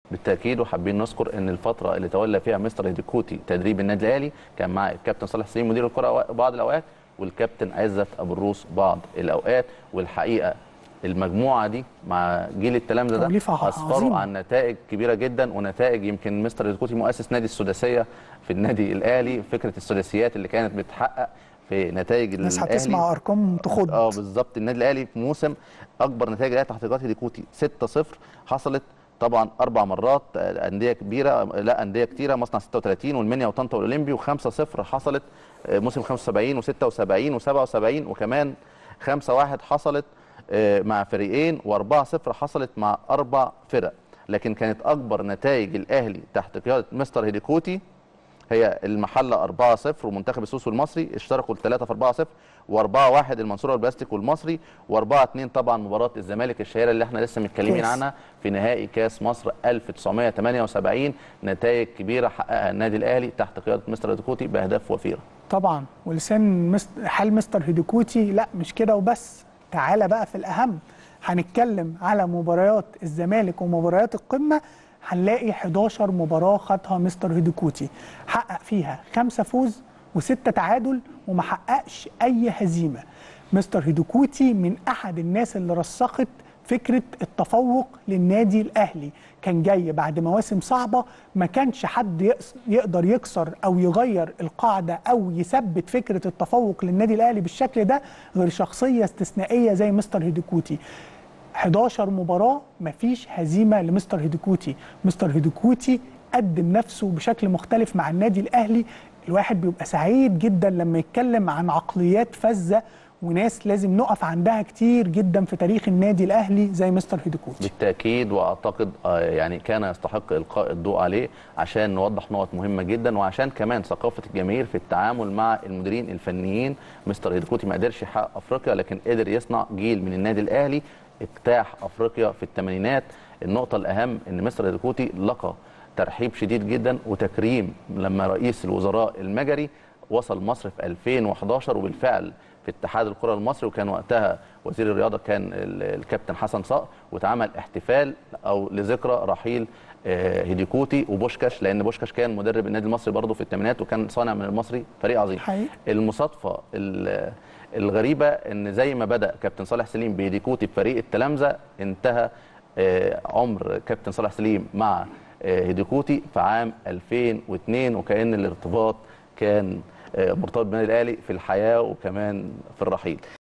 بالتاكيد وحابين نذكر ان الفتره اللي تولى فيها مستر هيديكوتي تدريب النادي الاهلي كان مع الكابتن صالح سليم مدير الكره بعض الاوقات والكابتن عزت ابو الروس بعض الاوقات والحقيقه المجموعه دي مع جيل التلامذه ده توليفة اسفروا عظيمة. عن نتائج كبيره جدا ونتائج يمكن مستر هيديكوتي مؤسس نادي السداسيه في النادي الاهلي فكره السداسيات اللي كانت بتحقق في نتائج الناس الاهلي هتسمع ارقام تخض اه بالظبط النادي الاهلي في موسم اكبر نتائج الاهلي تحت قياده هيديكوتي 6-0 حصلت طبعا اربع مرات آه، انديه كبيره لا انديه كتيره مصنع 36 والمنيا وطنطا والاولمبي و5-0 حصلت آه، موسم 75 و76 و77 وكمان 5-1 حصلت آه، مع فريقين و4-0 حصلت مع اربع فرق لكن كانت اكبر نتائج الاهلي تحت قياده مستر هيديكوتي هي المحله 4-0 ومنتخب السويس والمصري اشتركوا الثلاثه في 4-0 و4-1 المنصوره والبلاستيك والمصري و4-2 طبعا مباراه الزمالك الشهيره اللي احنا لسه متكلمين كاس. عنها في نهائي كاس مصر 1978 نتائج كبيره حققها النادي الاهلي تحت قياده مستر هيديكوتي باهداف وفيره طبعا ولسان مست... حال مستر هيديكوتي لا مش كده وبس تعالى بقى في الاهم هنتكلم على مباريات الزمالك ومباريات القمه هنلاقي 11 مباراه خدها مستر هيديكوتي حقق فيها خمسه فوز وسته تعادل وما حققش اي هزيمه مستر هيديكوتي من احد الناس اللي رسخت فكره التفوق للنادي الاهلي كان جاي بعد مواسم صعبه ما كانش حد يقص- يقدر يكسر او يغير القاعده او يثبت فكره التفوق للنادي الاهلي بالشكل ده غير شخصيه استثنائيه زي مستر هيديكوتي 11 مباراه مفيش هزيمه لمستر هيديكوتي مستر هيديكوتي قدم نفسه بشكل مختلف مع النادي الاهلي الواحد بيبقى سعيد جدا لما يتكلم عن عقليات فذه وناس لازم نقف عندها كتير جدا في تاريخ النادي الاهلي زي مستر هيديكوتي بالتاكيد واعتقد آه، يعني كان يستحق القاء الضوء عليه عشان نوضح نقط مهمه جدا وعشان كمان ثقافه الجماهير في التعامل مع المديرين الفنيين مستر هيديكوتي ما قدرش يحقق افريقيا لكن قدر يصنع جيل من النادي الاهلي اجتاح افريقيا في الثمانينات النقطه الاهم ان مستر هيديكوتي لقى ترحيب شديد جدا وتكريم لما رئيس الوزراء المجري وصل مصر في 2011 وبالفعل في اتحاد الكره المصري وكان وقتها وزير الرياضه كان ال- الكابتن حسن صقر واتعمل احتفال او لذكرى رحيل آه، هيديكوتي وبوشكاش لان بوشكاش كان مدرب النادي المصري برضه في الثمانينات وكان صانع من المصري فريق عظيم حقيقي. المصادفه ال- الغريبه ان زي ما بدا كابتن صالح سليم بهيديكوتي في فريق التلامذه انتهى آه، عمر كابتن صالح سليم مع آه، هيديكوتي في عام 2002 وكان الارتباط كان آه، مرتبط بالنادي الاهلي في الحياه وكمان في الرحيل